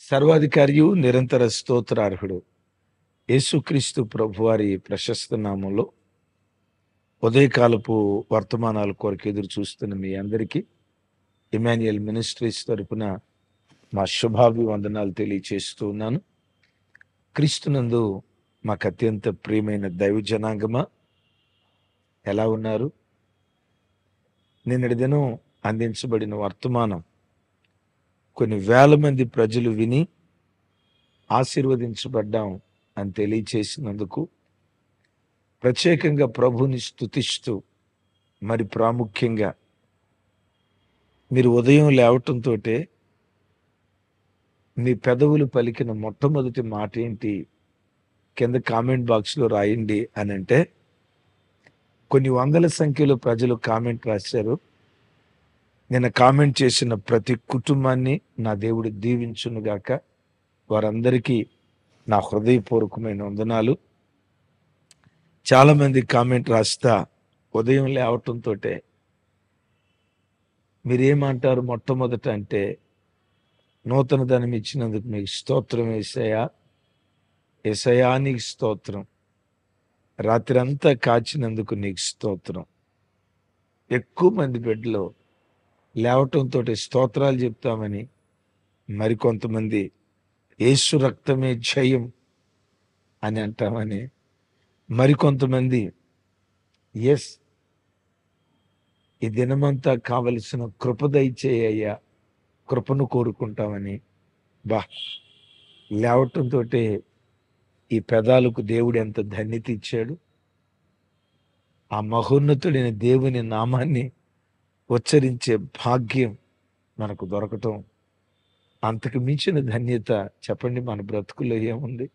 సర్వాధికారియు నిరంతర స్తోత్రార్హుడు యేసుక్రీస్తు ప్రభువారి ప్రశస్త నామంలో ఉదయకాలపు వర్తమానాల కొరకు ఎదురు చూస్తున్న మీ అందరికీ ఇమాన్యుయల్ మినిస్ట్రీస్ తరపున మా శుభాభివందనాలు తెలియచేస్తూ ఉన్నాను క్రీస్తునందు మాకు అత్యంత ప్రియమైన దైవ జనాంగమా ఎలా ఉన్నారు నిన్నటి దినం అందించబడిన వర్తమానం కొన్ని వేల మంది ప్రజలు విని ఆశీర్వదించబడ్డాం అని తెలియచేసినందుకు ప్రత్యేకంగా ప్రభుని స్తుతిస్తూ మరి ప్రాముఖ్యంగా మీరు ఉదయం లేవటంతో మీ పెదవులు పలికిన మొట్టమొదటి మాట ఏంటి కింద కామెంట్ బాక్స్లో రాయండి అని అంటే కొన్ని వందల సంఖ్యలో ప్రజలు కామెంట్ రాశారు నేను కామెంట్ చేసిన ప్రతి కుటుంబాన్ని నా దేవుడు దీవించునుగాక వారందరికీ నా హృదయపూర్వకమైన వందనాలు చాలామంది కామెంట్ రాస్తా ఉదయం లేవటంతో మీరేమంటారు మొట్టమొదట అంటే నూతన ధనం ఇచ్చినందుకు మీకు స్తోత్రం వేసాయా ఏసయా నీకు స్తోత్రం రాత్రి అంతా కాచినందుకు నీకు స్తోత్రం ఎక్కువ మంది బిడ్డలు లేవటంతో స్తోత్రాలు చెప్తామని మరికొంతమంది యేసు రక్తమే జయం అని అంటామని మరికొంతమంది ఎస్ ఈ దినమంతా కావలసిన కృప దయచేయ్యా కృపను కోరుకుంటామని బా లేవటంతో ఈ పెదాలకు దేవుడు ఎంత ధన్యత ఇచ్చాడు ఆ మహోన్నతుడైన దేవుని నామాన్ని ఉచ్చరించే భాగ్యం మనకు దొరకటం అంతకు మించిన ధన్యత చెప్పండి మన బ్రతుకుల్లో ఏముంది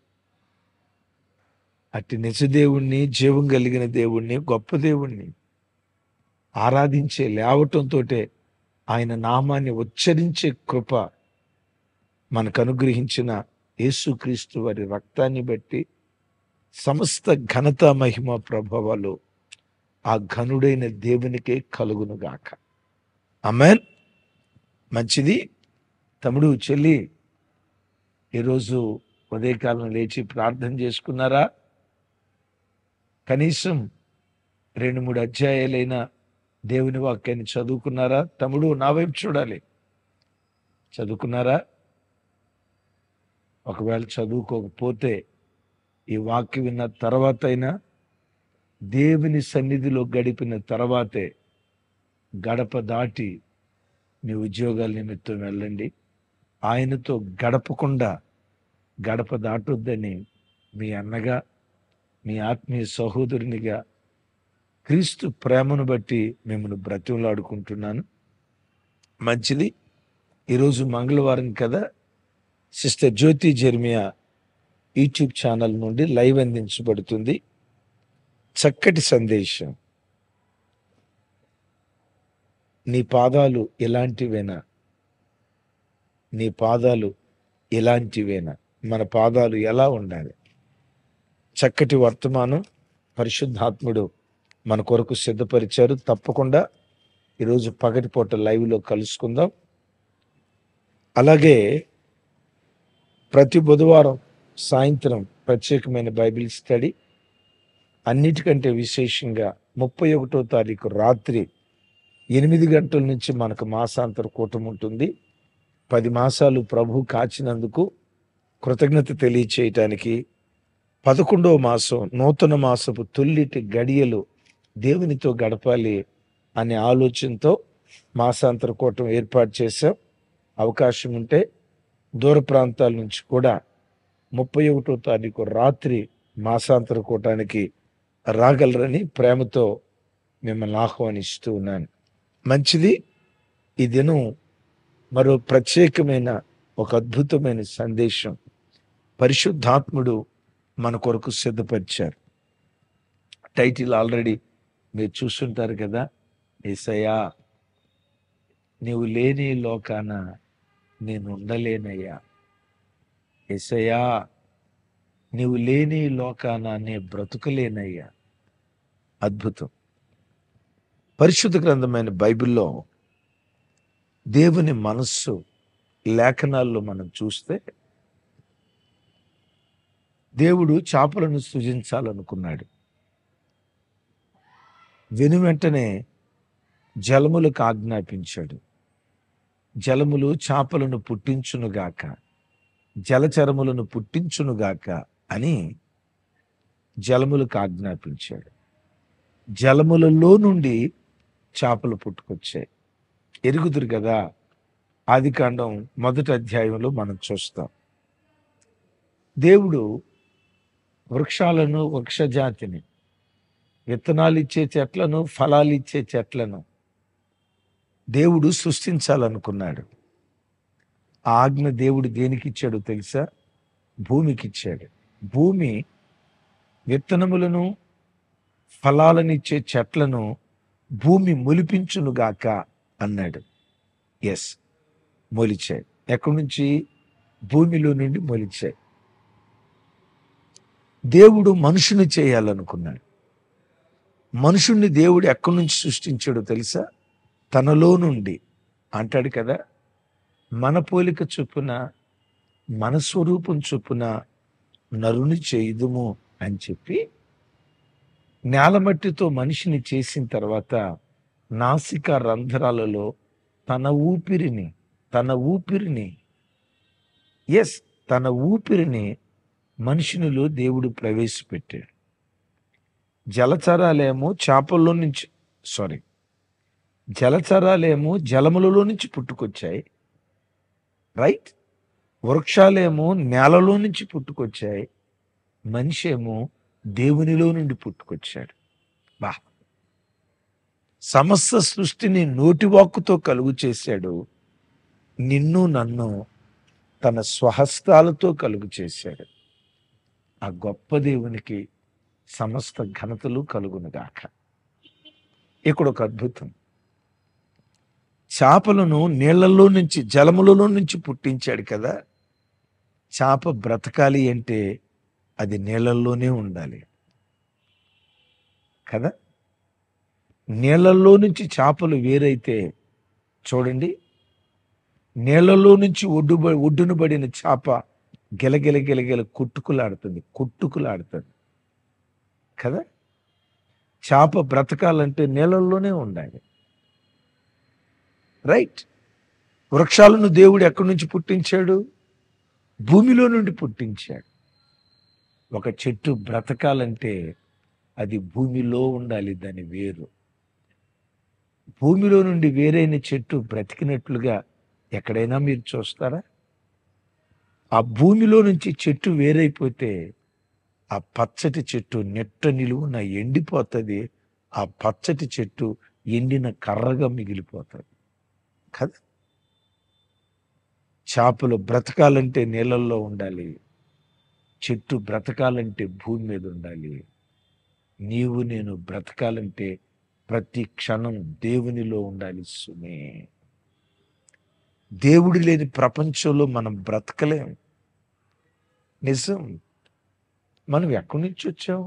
అట్టి నిజ దేవుణ్ణి జీవం కలిగిన దేవుణ్ణి గొప్ప దేవుణ్ణి ఆరాధించే లేవటంతో ఆయన నామాన్ని ఉచ్చరించే కృప మనకు అనుగ్రహించిన యేసుక్రీస్తు వారి రక్తాన్ని బట్టి సమస్త ఘనత మహిమ ప్రభావాలు ఆ ఘనుడైన దేవునికే కలుగునుగాక అమెన్ మంచిది తమ్ముడు చెల్లి ఈరోజు ఉదయకాలం లేచి ప్రార్థన చేసుకున్నారా కనీసం రెండు మూడు అధ్యాయాలైన దేవుని వాక్యాన్ని చదువుకున్నారా తమ్ముడు నా వైపు చూడాలి చదువుకున్నారా ఒకవేళ చదువుకోకపోతే ఈ వాక్యం విన్న తర్వాత అయినా దేవుని సన్నిధిలో గడిపిన తర్వాతే గడప దాటి మీ ఉద్యోగాల నిమిత్తం వెళ్ళండి ఆయనతో గడపకుండా గడప దాటొద్దని మీ అన్నగా మీ ఆత్మీయ సహోదరునిగా క్రీస్తు ప్రేమను బట్టి మిమ్మల్ని బ్రతిమలాడుకుంటున్నాను మంచిది ఈరోజు మంగళవారం కదా sister Jyothi Jeremiah YouTube channel నుండి లైవ్ అందించబడుతుంది చక్కటి సందేశం నీ పాదాలు ఎలాంటివేనా నీ పాదాలు ఎలాంటివేనా మన పాదాలు ఎలా ఉండాలి చక్కటి వర్తమానం పరిశుద్ధాత్ముడు మన కొరకు సిద్ధపరిచారు తప్పకుండా ఈరోజు పగటిపూట లైవ్లో కలుసుకుందాం అలాగే ప్రతి బుధవారం సాయంత్రం ప్రత్యేకమైన బైబిల్ స్టడీ అన్నిటికంటే విశేషంగా ముప్పై ఒకటో తారీఖు రాత్రి ఎనిమిది గంటల నుంచి మనకు మాసాంతర కూటం ఉంటుంది పది మాసాలు ప్రభు కాచినందుకు కృతజ్ఞత తెలియచేయటానికి పదకొండవ మాసం నూతన మాసపు తొల్లిటి గడియలు దేవునితో గడపాలి అనే ఆలోచనతో మాసాంతర కూటం ఏర్పాటు చేశాం అవకాశం ఉంటే దూర ప్రాంతాల నుంచి కూడా ముప్పై ఒకటో తారీఖు రాత్రి మాసాంతర కూటానికి రాగలరని ప్రేమతో మిమ్మల్ని ఆహ్వానిస్తూ ఉన్నాను మంచిది ఈ దినం మరో ప్రత్యేకమైన ఒక అద్భుతమైన సందేశం పరిశుద్ధాత్ముడు మన కొరకు సిద్ధపరిచారు టైటిల్ ఆల్రెడీ మీరు చూస్తుంటారు కదా ఏసయ్యా నీవు లేని లోకాన నేను ఉండలేనయ్యా ఏసయ్యా నీవు లేని లోకాన నే బ్రతుకలేనయ్యా అద్భుతం పరిశుద్ధ గ్రంథమైన బైబిల్లో దేవుని మనస్సు లేఖనాల్లో మనం చూస్తే దేవుడు చేపలను సృజించాలనుకున్నాడు వెను వెంటనే జలములకు ఆజ్ఞాపించాడు జలములు చేపలను పుట్టించునుగాక జలచరములను పుట్టించునుగాక అని జలములకు ఆజ్ఞాపించాడు జలములలో నుండి చేపలు పుట్టుకొచ్చాయి ఎరుగుదురు కదా ఆది కాండం మొదటి అధ్యాయంలో మనం చూస్తాం దేవుడు వృక్షాలను వృక్షజాతిని విత్తనాలు ఇచ్చే చెట్లను ఫలాలు ఇచ్చే చెట్లను దేవుడు సృష్టించాలనుకున్నాడు ఆ ఆజ్ఞ దేవుడు దేనికి ఇచ్చాడో తెలుసా భూమికి ఇచ్చాడు భూమి విత్తనములను ఫలాలనిచ్చే చెట్లను భూమి మొలిపించునుగాక అన్నాడు ఎస్ మొలిచాయి ఎక్కడి నుంచి భూమిలో నుండి మొలిచాయి దేవుడు మనుషుని చేయాలనుకున్నాడు మనుషుణ్ణి దేవుడు ఎక్కడి నుంచి సృష్టించాడో తెలుసా తనలో నుండి అంటాడు కదా మన పోలిక చొప్పున మన స్వరూపం చొప్పున నరుని చేయుదుము అని చెప్పి నేలమట్టితో మనిషిని చేసిన తర్వాత నాసిక రంధ్రాలలో తన ఊపిరిని తన ఊపిరిని ఎస్ తన ఊపిరిని మనుషునిలో దేవుడు ప్రవేశపెట్టాడు జలచరాలేమో చేపల్లో నుంచి సారీ జలచరాలేమో జలములలో నుంచి పుట్టుకొచ్చాయి రైట్ వృక్షాలేమో నేలలో నుంచి పుట్టుకొచ్చాయి మనిషి ఏమో దేవునిలో నుండి పుట్టుకొచ్చాడు బా సమస్త సృష్టిని నోటివాక్కుతో కలుగు చేశాడు నిన్ను నన్ను తన స్వహస్తాలతో కలుగు చేశాడు ఆ గొప్ప దేవునికి సమస్త ఘనతలు కలుగునుగాక ఇక్కడ ఒక అద్భుతం చేపలను నీళ్లలో నుంచి జలములలో నుంచి పుట్టించాడు కదా చేప బ్రతకాలి అంటే అది నీళ్ళల్లోనే ఉండాలి కదా నీళ్ళల్లో నుంచి చేపలు వేరైతే చూడండి నీళ్ళలో నుంచి ఒడ్డు ఒడ్డున పడిన చేప గిలగిల గిలగిల కొట్టుకులాడుతుంది కొట్టుకులాడుతుంది కదా చేప బ్రతకాలంటే నీళ్ళల్లోనే ఉండాలి రైట్ వృక్షాలను దేవుడు ఎక్కడి నుంచి పుట్టించాడు భూమిలో నుండి పుట్టించాడు ఒక చెట్టు బ్రతకాలంటే అది భూమిలో ఉండాలి దాని వేరు భూమిలో నుండి వేరైన చెట్టు బ్రతికినట్లుగా ఎక్కడైనా మీరు చూస్తారా ఆ భూమిలో నుంచి చెట్టు వేరైపోతే ఆ పచ్చటి చెట్టు నెట్ట నిలువున ఎండిపోతుంది ఆ పచ్చటి చెట్టు ఎండిన కర్రగా మిగిలిపోతుంది కదా చేపలు బ్రతకాలంటే నీళ్ళల్లో ఉండాలి చెట్టు బ్రతకాలంటే భూమి మీద ఉండాలి నీవు నేను బ్రతకాలంటే ప్రతి క్షణం దేవునిలో ఉండాలి సుమే దేవుడు లేని ప్రపంచంలో మనం బ్రతకలేం నిజం మనం ఎక్కడి నుంచి వచ్చాము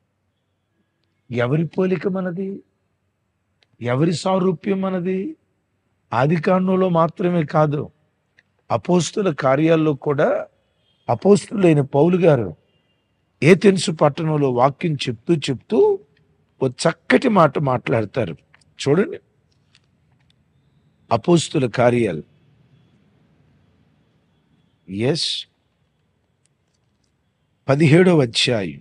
ఎవరి పోలిక మనది ఎవరి సారూప్యం మనది ఆది కాండంలో మాత్రమే కాదు అపోస్తుల కార్యాల్లో కూడా అపోస్తులైన పౌలు గారు ఏ తెలుసు పట్టణంలో వాక్యం చెప్తూ చెప్తూ ఓ చక్కటి మాట మాట్లాడతారు చూడండి అపోస్తుల కార్యాలు ఎస్ పదిహేడవ అధ్యాయం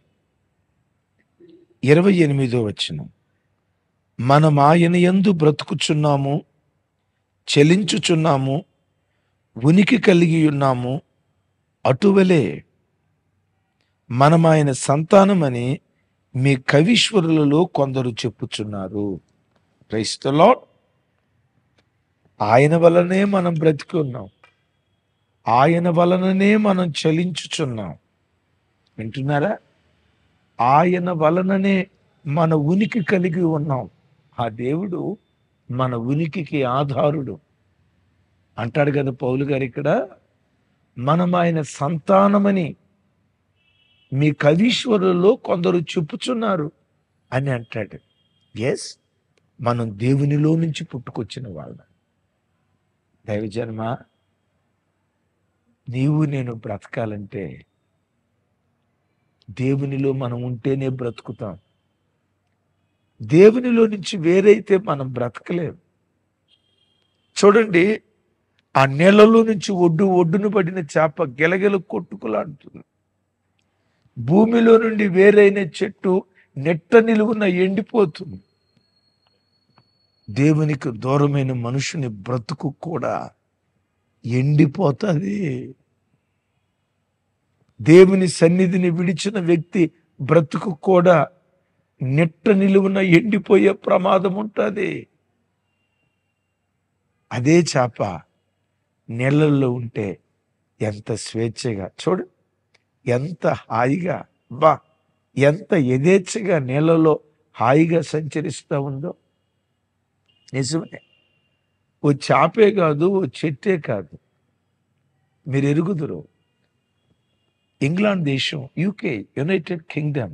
ఇరవై ఎనిమిదో వచనం మనం ఆయన యందు బ్రతుకుచున్నాము చెలించుచున్నాము ఉనికి కలిగి ఉన్నాము అటువలే మనం ఆయన సంతానమని మీ కవీశ్వరులలో కొందరు చెప్పుచున్నారు క్రైస్తలో ఆయన వలనే మనం బ్రతికి ఉన్నాం ఆయన వలననే మనం చలించుచున్నాం వింటున్నారా ఆయన వలననే మన ఉనికి కలిగి ఉన్నాం ఆ దేవుడు మన ఉనికికి ఆధారుడు అంటాడు కదా పౌలు గారు ఇక్కడ మనం ఆయన సంతానమని మీ కవీశ్వరులలో కొందరు చెప్పుచున్నారు అని అంటాడు ఎస్ మనం దేవునిలో నుంచి పుట్టుకొచ్చిన వాళ్ళం దైవజన్మ నీవు నేను బ్రతకాలంటే దేవునిలో మనం ఉంటేనే బ్రతుకుతాం దేవునిలో నుంచి వేరైతే మనం బ్రతకలేం చూడండి ఆ నీళ్ళలో నుంచి ఒడ్డు ఒడ్డును పడిన చేప గెలగెల కొట్టుకులాడుతుంది భూమిలో నుండి వేరైన చెట్టు నెట్ట నిలువున ఎండిపోతుంది దేవునికి దూరమైన మనుషుని బ్రతుకు కూడా ఎండిపోతుంది దేవుని సన్నిధిని విడిచిన వ్యక్తి బ్రతుకు కూడా నెట్ట నిలువున ఎండిపోయే ప్రమాదం ఉంటుంది అదే చేప నీళ్ళల్లో ఉంటే ఎంత స్వేచ్ఛగా చూడు ఎంత హాయిగా బా ఎంత యథేచ్ఛగా నీళ్ళలో హాయిగా సంచరిస్తూ ఉందో నిజమే ఓ చాపే కాదు ఓ చెట్టే కాదు మీరు ఎరుగుదురు ఇంగ్లాండ్ దేశం యూకే యునైటెడ్ కింగ్డమ్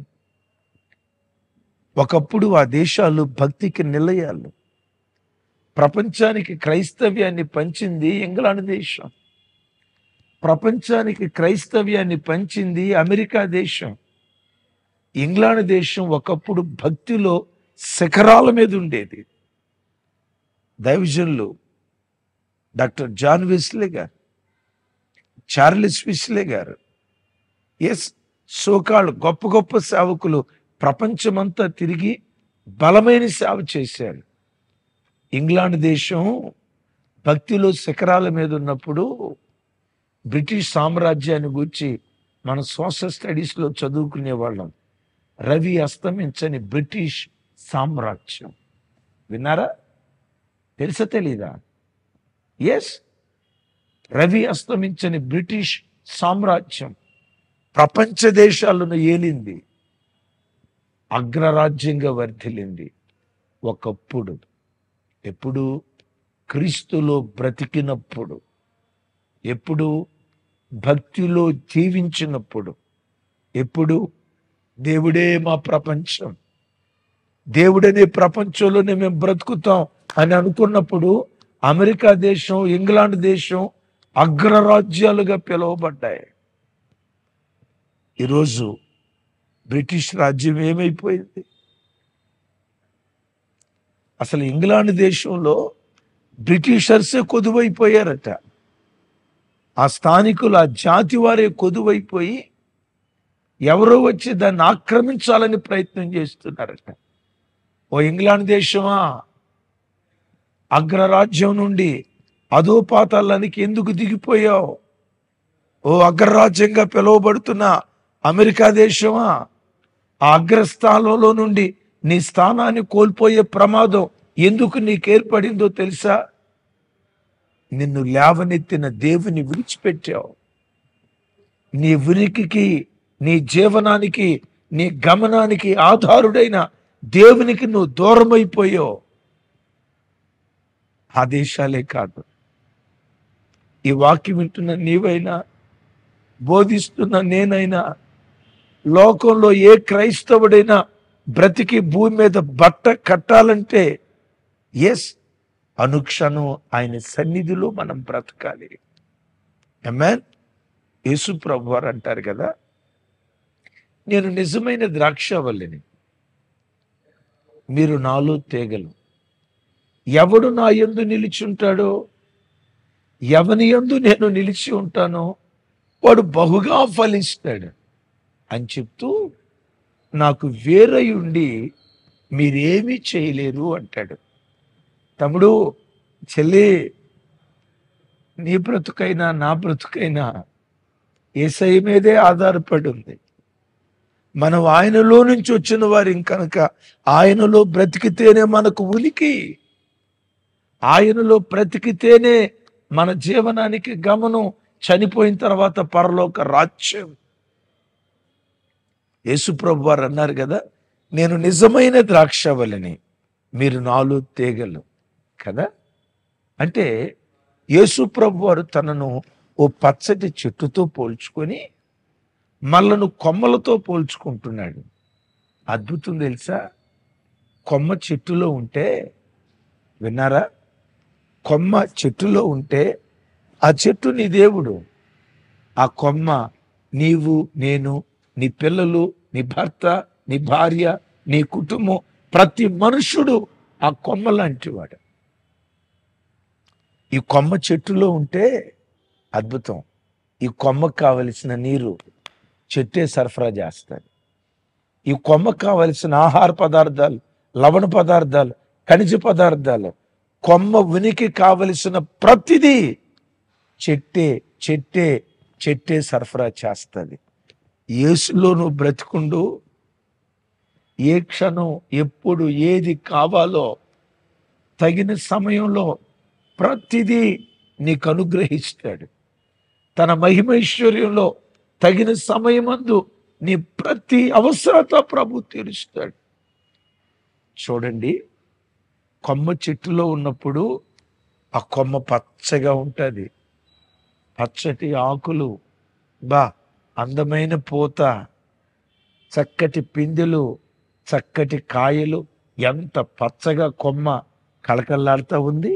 ఒకప్పుడు ఆ దేశాలు భక్తికి నిలయాలు ప్రపంచానికి క్రైస్తవ్యాన్ని పంచింది ఇంగ్లాండ్ దేశం ప్రపంచానికి క్రైస్తవ్యాన్ని పంచింది అమెరికా దేశం ఇంగ్లాండ్ దేశం ఒకప్పుడు భక్తిలో శిఖరాల మీద ఉండేది దైవజనులు డాక్టర్ జాన్ విస్లే గారు చార్లెస్ విస్లే గారు ఎస్ సోకాళ్ళు గొప్ప గొప్ప సేవకులు ప్రపంచమంతా తిరిగి బలమైన సేవ చేశారు ఇంగ్లాండ్ దేశం భక్తిలో శిఖరాల మీద ఉన్నప్పుడు బ్రిటిష్ సామ్రాజ్యాన్ని గురించి మన సోషల్ స్టడీస్లో చదువుకునే వాళ్ళం రవి అస్తమించని బ్రిటిష్ సామ్రాజ్యం విన్నారా తెలుసా తెలీదా ఎస్ రవి అస్తమించని బ్రిటిష్ సామ్రాజ్యం ప్రపంచ దేశాలను ఏలింది అగ్రరాజ్యంగా వర్ధిల్లింది ఒకప్పుడు ఎప్పుడు క్రీస్తులో బ్రతికినప్పుడు ఎప్పుడు భక్తిలో జీవించినప్పుడు ఎప్పుడు దేవుడే మా ప్రపంచం దేవుడనే ప్రపంచంలోనే మేము బ్రతుకుతాం అని అనుకున్నప్పుడు అమెరికా దేశం ఇంగ్లాండ్ దేశం అగ్రరాజ్యాలుగా పిలువబడ్డాయి ఈరోజు బ్రిటిష్ రాజ్యం ఏమైపోయింది అసలు ఇంగ్లాండ్ దేశంలో బ్రిటిషర్సే కొదువైపోయారట ఆ స్థానికులు ఆ జాతి వారే కొదువైపోయి ఎవరో వచ్చి దాన్ని ఆక్రమించాలని ప్రయత్నం చేస్తున్నారట ఓ ఇంగ్లాండ్ దేశమా అగ్రరాజ్యం నుండి అధోపాతాలనికి ఎందుకు దిగిపోయావు ఓ అగ్రరాజ్యంగా పిలువబడుతున్న అమెరికా దేశమా ఆ అగ్రస్థానంలో నుండి నీ స్థానాన్ని కోల్పోయే ప్రమాదం ఎందుకు నీకు ఏర్పడిందో తెలుసా నిన్ను లేవనెత్తిన దేవుని విడిచిపెట్టావు నీ ఉనికికి నీ జీవనానికి నీ గమనానికి ఆధారుడైన దేవునికి నువ్వు దూరమైపోయావు ఆ దేశాలే కాదు ఈ వాక్యం వింటున్న నీవైనా బోధిస్తున్న నేనైనా లోకంలో ఏ క్రైస్తవుడైనా బ్రతికి భూమి మీద బట్ట కట్టాలంటే ఎస్ అనుక్షణం ఆయన సన్నిధిలో మనం బ్రతకాలి ఎమ్మాన్ యేసు ప్రభు వారు అంటారు కదా నేను నిజమైన ద్రాక్షవల్లిని మీరు నాలో తేగలు ఎవడు నా యందు నిలిచి ఉంటాడో ఎవని యందు నేను నిలిచి ఉంటానో వాడు బహుగా ఫలిస్తాడు అని చెప్తూ నాకు వేరై ఉండి మీరేమీ చేయలేరు అంటాడు తమ్ముడు చెల్లి నీ బ్రతుకైనా నా బ్రతుకైనా ఏసై మీదే ఆధారపడి ఉంది మనం ఆయనలో నుంచి వచ్చిన వారి కనుక ఆయనలో బ్రతికితేనే మనకు ఉనికి ఆయనలో బ్రతికితేనే మన జీవనానికి గమనం చనిపోయిన తర్వాత పరలోక రాజ్యం యేసుప్రభు వారు అన్నారు కదా నేను నిజమైన ద్రాక్షవల్లిని మీరు నాలో తేగలు కదా అంటే యేసుప్రభు వారు తనను ఓ పచ్చటి చెట్టుతో పోల్చుకొని మళ్ళను కొమ్మలతో పోల్చుకుంటున్నాడు అద్భుతం తెలుసా కొమ్మ చెట్టులో ఉంటే విన్నారా కొమ్మ చెట్టులో ఉంటే ఆ చెట్టు నీ దేవుడు ఆ కొమ్మ నీవు నేను నీ పిల్లలు నీ భర్త నీ భార్య నీ కుటుంబం ప్రతి మనుషుడు ఆ కొమ్మ లాంటి వాడు ఈ కొమ్మ చెట్టులో ఉంటే అద్భుతం ఈ కొమ్మకు కావలసిన నీరు చెట్టే సరఫరా చేస్తుంది ఈ కొమ్మకు కావలసిన ఆహార పదార్థాలు లవణ పదార్థాలు ఖనిజ పదార్థాలు కొమ్మ ఉనికి కావలసిన ప్రతిదీ చెట్టే చెట్టే చెట్టే సరఫరా చేస్తుంది యేసులో నువ్వు బ్రతికుండు ఏ క్షణం ఎప్పుడు ఏది కావాలో తగిన సమయంలో ప్రతిదీ నీకు అనుగ్రహిస్తాడు తన మహిమైశ్వర్యంలో తగిన సమయమందు నీ ప్రతి అవసరత ప్రభు తీరుస్తాడు చూడండి కొమ్మ చెట్టులో ఉన్నప్పుడు ఆ కొమ్మ పచ్చగా ఉంటుంది పచ్చటి ఆకులు బా అందమైన పూత చక్కటి పిందెలు చక్కటి కాయలు ఎంత పచ్చగా కొమ్మ కళకళలాడుతూ ఉంది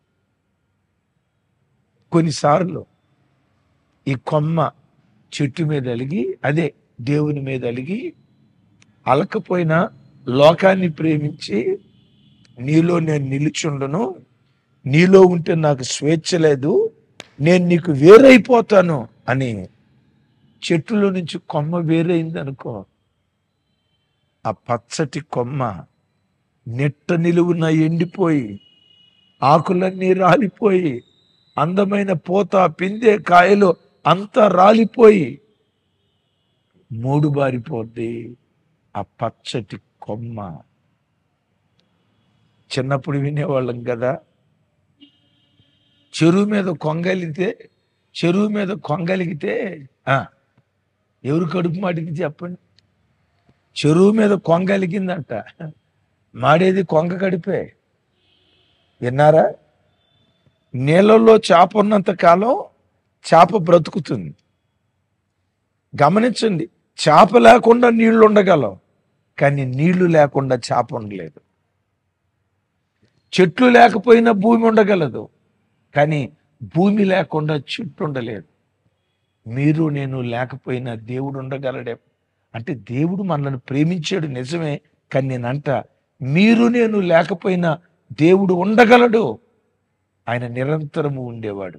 కొన్నిసార్లు ఈ కొమ్మ చెట్టు మీద అలిగి అదే దేవుని మీద అలిగి అలకపోయినా లోకాన్ని ప్రేమించి నీలో నేను నిలుచుండను నీలో ఉంటే నాకు స్వేచ్ఛ లేదు నేను నీకు వేరైపోతాను అని చెట్టులో నుంచి కొమ్మ వేరైంది అనుకో ఆ పచ్చటి కొమ్మ నెట్ట నిలువున ఎండిపోయి ఆకులన్నీ రాలిపోయి అందమైన పూత పిందె కాయలు అంతా రాలిపోయి మూడు బారిపోద్ది ఆ పచ్చటి కొమ్మ చిన్నప్పుడు వినేవాళ్ళం కదా చెరువు మీద కొంగలిగితే చెరువు మీద కొంగలిగితే ఆ, ఎవరు కడుపు మాటికి చెప్పండి చెరువు మీద కొంగలిగిందంట మాడేది కొంగ కడిపే విన్నారా నీళ్ళల్లో చేప ఉన్నంత కాలం చేప బ్రతుకుతుంది గమనించండి చేప లేకుండా నీళ్లు ఉండగలం కానీ నీళ్లు లేకుండా చేప ఉండలేదు చెట్లు లేకపోయినా భూమి ఉండగలదు కానీ భూమి లేకుండా చెట్టు ఉండలేదు మీరు నేను లేకపోయినా దేవుడు ఉండగలడే అంటే దేవుడు మనల్ని ప్రేమించాడు నిజమే కానీ నేనంట మీరు నేను లేకపోయినా దేవుడు ఉండగలడు ఆయన నిరంతరము ఉండేవాడు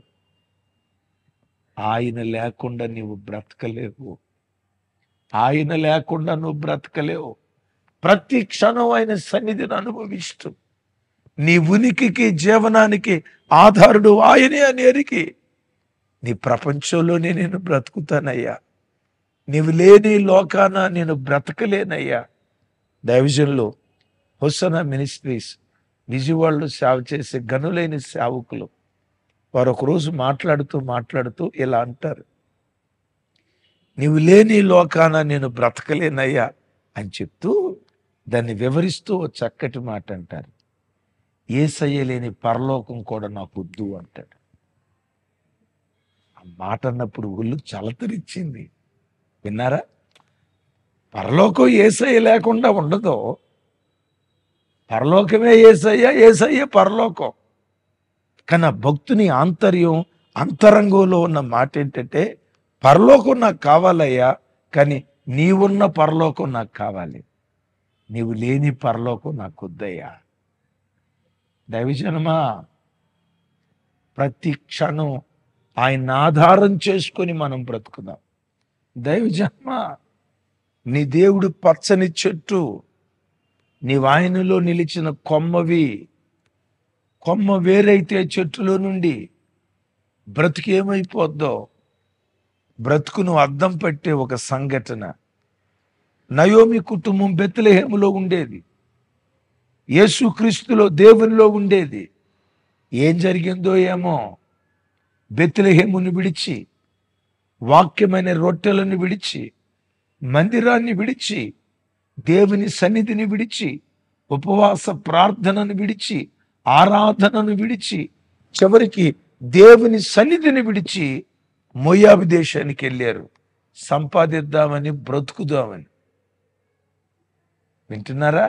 ఆయన లేకుండా నీవు బ్రతకలేవు ఆయన లేకుండా నువ్వు బ్రతకలేవు ప్రతి క్షణం ఆయన సన్నిధిని అనుభవిస్తూ నీ ఉనికికి జీవనానికి ఆధారుడు ఆయనే అని ఎరిగి నీ ప్రపంచంలోనే నేను బ్రతుకుతానయ్యా నీవు లేని లోకాన నేను బ్రతకలేనయ్యా దైవజన్లో హుసన మినిస్ట్రీస్ విజయవాడలో సేవ చేసే గనులైన సేవకులు వారు ఒకరోజు మాట్లాడుతూ మాట్లాడుతూ ఇలా అంటారు నీవు లేని లోకాన నేను బ్రతకలేనయ్యా అని చెప్తూ దాన్ని వివరిస్తూ ఓ చక్కటి మాట అంటారు ఏసయ్య లేని పరలోకం కూడా నాకు వద్దు అంటాడు ఆ మాట అన్నప్పుడు ఒళ్ళు చలతరిచ్చింది విన్నారా పరలోకం ఏసయ్య లేకుండా ఉండదు పరలోకమే ఏసయ్య ఏసయ్య పరలోకం కానీ ఆ భక్తుని ఆంతర్యం అంతరంగంలో ఉన్న మాట ఏంటంటే పరలోకం నాకు కావాలయ్యా కానీ నీవున్న పరలోకం నాకు కావాలి నీవు లేని పరలోకం నాకు వద్దయ్యా దైవజనమా ప్రతి క్షణం ఆయన ఆధారం చేసుకొని మనం బ్రతుకుదాం దైవజన్మ నీ దేవుడు పచ్చని చెట్టు నీ వాయనలో నిలిచిన కొమ్మవి కొమ్మ వేరైతే చెట్టులో నుండి బ్రతుకు ఏమైపోద్దో బ్రతుకును అద్దం పట్టే ఒక సంఘటన నయోమి కుటుంబం బెత్లెహేములో ఉండేది యేసుక్రీస్తులో దేవునిలో ఉండేది ఏం జరిగిందో ఏమో బెత్లెహేమును విడిచి వాక్యమైన రొట్టెలను విడిచి మందిరాన్ని విడిచి దేవుని సన్నిధిని విడిచి ఉపవాస ప్రార్థనను విడిచి ఆరాధనను విడిచి చివరికి దేవుని సన్నిధిని విడిచి మోయాబు దేశానికి వెళ్ళారు సంపాదిద్దామని బ్రతుకుదామని వింటున్నారా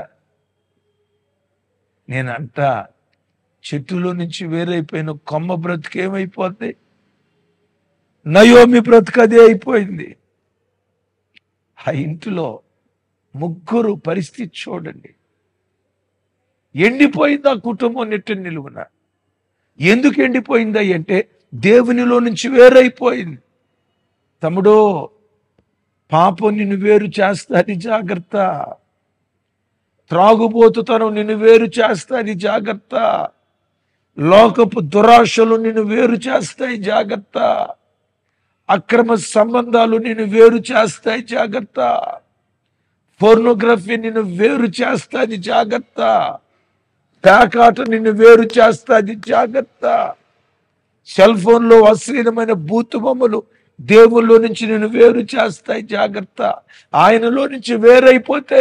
నేనంట చెట్టులో నుంచి వేరైపోయిన కొమ్మ బ్రతుకు ఏమైపోద్ది నయోమి బ్రతుకు అదే అయిపోయింది ఆ ఇంటిలో ముగ్గురు పరిస్థితి చూడండి ఎండిపోయింది ఆ కుటుంబం నెట్టు నిలువున ఎందుకు ఎండిపోయింది అంటే దేవునిలో నుంచి వేరైపోయింది తమ్ముడో పాపం నిన్ను వేరు చేస్తాది జాగ్రత్త త్రాగుబోతుతనం నిన్ను వేరు చేస్తాది జాగ్రత్త లోకపు దురాశలు నిన్ను వేరు చేస్తాయి జాగ్రత్త అక్రమ సంబంధాలు నిన్ను వేరు చేస్తాయి జాగ్రత్త పోర్నోగ్రఫీ నిన్ను వేరు చేస్తాది జాగ్రత్త పేకాట నిన్ను వేరు చేస్తాది జాగ్రత్త సెల్ ఫోన్లో అశ్లీలమైన బూతు బొమ్మలు దేవుల్లో నుంచి నేను వేరు చేస్తాయి జాగ్రత్త ఆయనలో నుంచి వేరైపోతే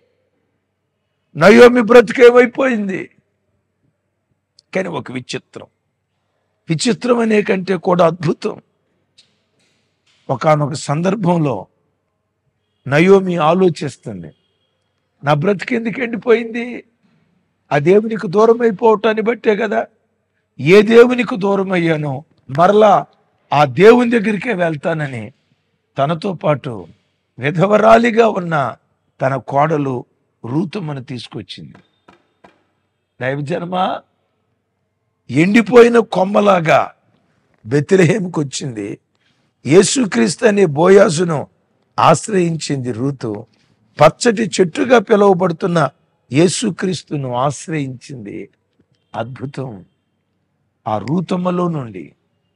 నయోమి బ్రతికేమైపోయింది కానీ ఒక విచిత్రం విచిత్రం అనే కంటే కూడా అద్భుతం ఒకానొక సందర్భంలో నయోమి ఆలోచిస్తుంది నా బ్రతికెందుకు ఎండిపోయింది ఆ దేవునికి దూరం అయిపోవటాన్ని బట్టే కదా ఏ దేవునికి దూరం అయ్యానో మరలా ఆ దేవుని దగ్గరికే వెళ్తానని తనతో పాటు విధవరాలిగా ఉన్న తన కోడలు రూతమ్మను తీసుకొచ్చింది దైవజన్మ ఎండిపోయిన కొమ్మలాగా బెత్తిలహేమికి వచ్చింది యేసుక్రీస్తు అనే బోయాజును ఆశ్రయించింది రూతు పచ్చటి చెట్టుగా పిలువబడుతున్న యేసుక్రీస్తును ఆశ్రయించింది అద్భుతం ఆ రూతమ్మలో నుండి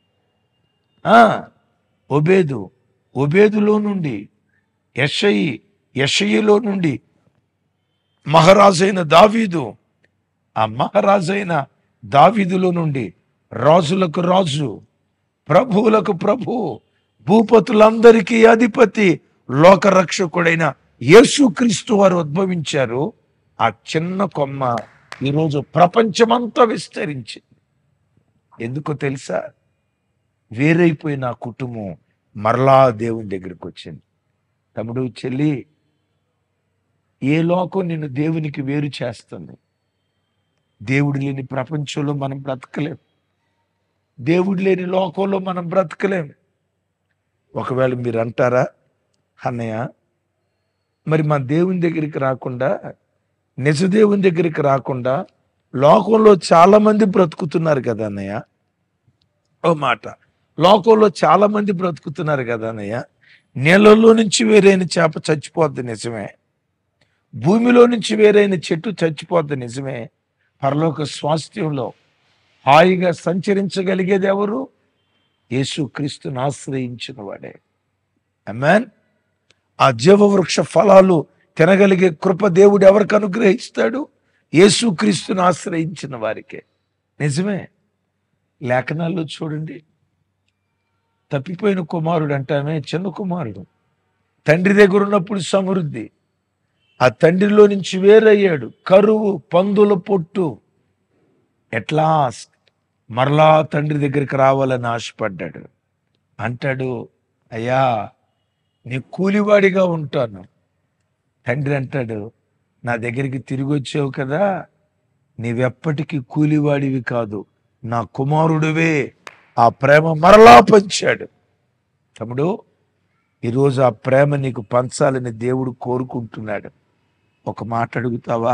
ఆ ఒబేదు ఒబేదులో నుండి యషయి యషయిలో నుండి మహారాజైన దావీదు ఆ మహారాజైన దావీదులో నుండి రాజులకు రాజు ప్రభువులకు ప్రభు భూపతులందరికీ అధిపతి లోకరక్షకుడైన యేసుక్రీస్తు వారు ఉద్భవించారు ఆ చిన్న కొమ్మ ఈరోజు ప్రపంచమంతా విస్తరించింది ఎందుకో తెలుసా వేరైపోయిన ఆ కుటుంబం మరలా దేవుని దగ్గరికి వచ్చింది తమ్ముడు చెల్లి ఏ లోకం నిన్ను దేవునికి వేరు చేస్తుంది దేవుడు లేని ప్రపంచంలో మనం బ్రతకలేం దేవుడు లేని లోకంలో మనం బ్రతకలేం ఒకవేళ మీరు అంటారా అన్నయ్య మరి మా దేవుని దగ్గరికి రాకుండా నిజ దేవుని దగ్గరికి రాకుండా లోకంలో చాలా మంది బ్రతుకుతున్నారు కదా అన్నయ్య ఓ మాట లోకంలో చాలా మంది బ్రతుకుతున్నారు కదా అన్నయ్య నీళ్ళలో నుంచి వేరైన చేప చచ్చిపోద్ది నిజమే భూమిలో నుంచి వేరైన చెట్టు చచ్చిపోద్ది నిజమే పరలోక స్వాస్థ్యంలో హాయిగా సంచరించగలిగేది ఎవరు యేసు క్రీస్తుని ఆశ్రయించిన వాడే అమ్మాన్ ఆ జీవవృక్ష ఫలాలు తినగలిగే కృప దేవుడు ఎవరికి అనుగ్రహిస్తాడు యేసు క్రీస్తుని ఆశ్రయించిన వారికే నిజమే లేఖనాల్లో చూడండి తప్పిపోయిన కుమారుడు అంటామే చిన్న కుమారుడు తండ్రి దగ్గర ఉన్నప్పుడు సమృద్ధి ఆ తండ్రిలో నుంచి వేరయ్యాడు కరువు పందుల పొట్టు ఎట్లా మరలా తండ్రి దగ్గరికి రావాలని ఆశపడ్డాడు అంటాడు అయ్యా నీ కూలివాడిగా ఉంటాను తండ్రి అంటాడు నా దగ్గరికి తిరిగి వచ్చావు కదా నీవెప్పటికీ కూలివాడివి కాదు నా కుమారుడివే ఆ ప్రేమ మరలా పంచాడు తమ్ముడు ఈరోజు ఆ ప్రేమ నీకు పంచాలని దేవుడు కోరుకుంటున్నాడు ఒక మాట అడుగుతావా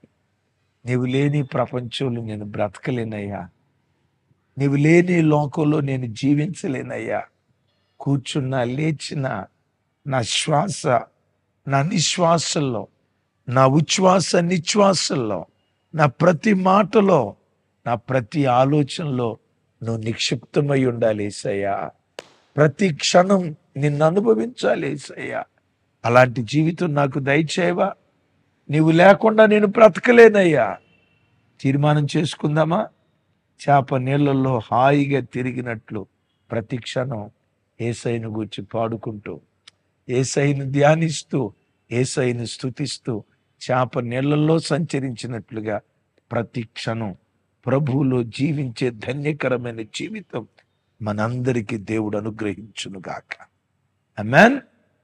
నీవు లేని ప్రపంచంలో నేను బ్రతకలేనయ్యా నీవు లేని లోకంలో నేను జీవించలేనయ్యా కూర్చున్నా లేచినా నా శ్వాస నా నిశ్వాసల్లో నా ఉచ్ఛ్వాస నిశ్వాసల్లో నా ప్రతి మాటలో నా ప్రతి ఆలోచనలో నువ్వు నిక్షిప్తమై ఉండాలి ఏసయ్యా ప్రతి క్షణం నిన్ను అనుభవించాలి ఏసయ్యా అలాంటి జీవితం నాకు దయచేయవా నీవు లేకుండా నేను బ్రతకలేనయ్యా తీర్మానం చేసుకుందామా చేప నీళ్ళల్లో హాయిగా తిరిగినట్లు ప్రతి క్షణం ఏసైను గూర్చి పాడుకుంటూ ఏసైను ధ్యానిస్తూ ఏసైను స్థుతిస్తూ చేప నీళ్ళల్లో సంచరించినట్లుగా ప్రతి క్షణం ప్రభువులో జీవించే ధన్యకరమైన జీవితం మనందరికీ దేవుడు అనుగ్రహించునుగాక అమ్మాన్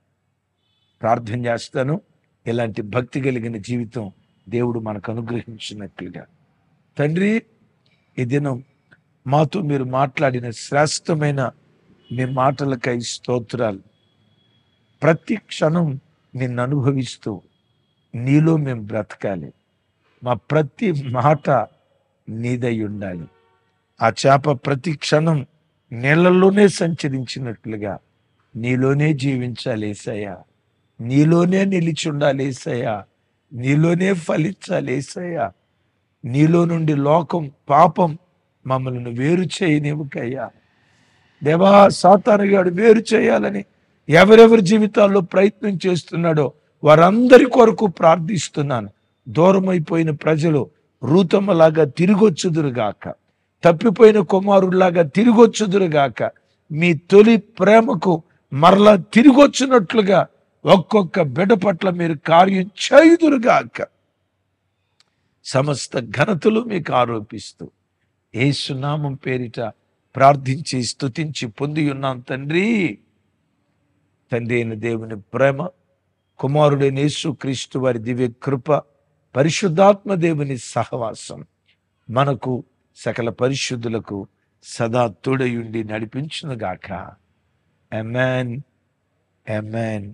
ప్రార్థన చేస్తాను ఇలాంటి భక్తి కలిగిన జీవితం దేవుడు మనకు అనుగ్రహించినట్లుగా తండ్రి ఈ దినం మాతో మీరు మాట్లాడిన శ్రేష్టమైన మీ మాటలకై స్తోత్రాలు ప్రతి క్షణం నిన్ను అనుభవిస్తూ నీలో మేము బ్రతకాలి మా ప్రతి మాట నీదై ఉండాలి ఆ చేప ప్రతి క్షణం నీళ్ళల్లోనే సంచరించినట్లుగా నీలోనే జీవించాలి ఏసయ్యా నీలోనే నిలిచి ఉండాలి ఏసయ్యా నీలోనే ఫలించాలి ఏసయ్యా నీలో నుండి లోకం పాపం మమ్మల్ని వేరు చేయనివ్వకయ్యా దేవా సాతానుగాడు వేరు చేయాలని ఎవరెవరి జీవితాల్లో ప్రయత్నం చేస్తున్నాడో వారందరి కొరకు ప్రార్థిస్తున్నాను దూరమైపోయిన ప్రజలు రూతమ్మలాగా తిరిగొచ్చుదురుగాక తప్పిపోయిన కుమారుడిలాగా తిరిగొచ్చుదురుగాక మీ తొలి ప్రేమకు మరలా తిరిగొచ్చినట్లుగా ఒక్కొక్క బిడ్డ పట్ల మీరు కార్యం చేయుదురుగాక సమస్త ఘనతలు మీకు ఆరోపిస్తూ ఏసునామం పేరిట ప్రార్థించి స్తుతించి పొంది ఉన్నాం తండ్రి తండ్రి అయిన దేవుని ప్రేమ కుమారుడైన యేసు క్రీస్తు వారి దివ్య కృప పరిశుద్ధాత్మ దేవుని సహవాసం మనకు సకల పరిశుద్ధులకు సదా తోడయుండి నడిపించునుగాక ఎమెన్ ఎమెన్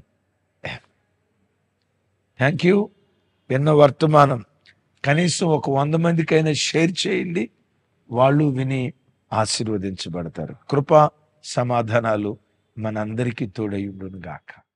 థ్యాంక్ యూ విన్న వర్తమానం కనీసం ఒక వంద మందికైనా షేర్ చేయండి వాళ్ళు విని ఆశీర్వదించబడతారు కృప సమాధానాలు మనందరికీ తోడయుండును గాక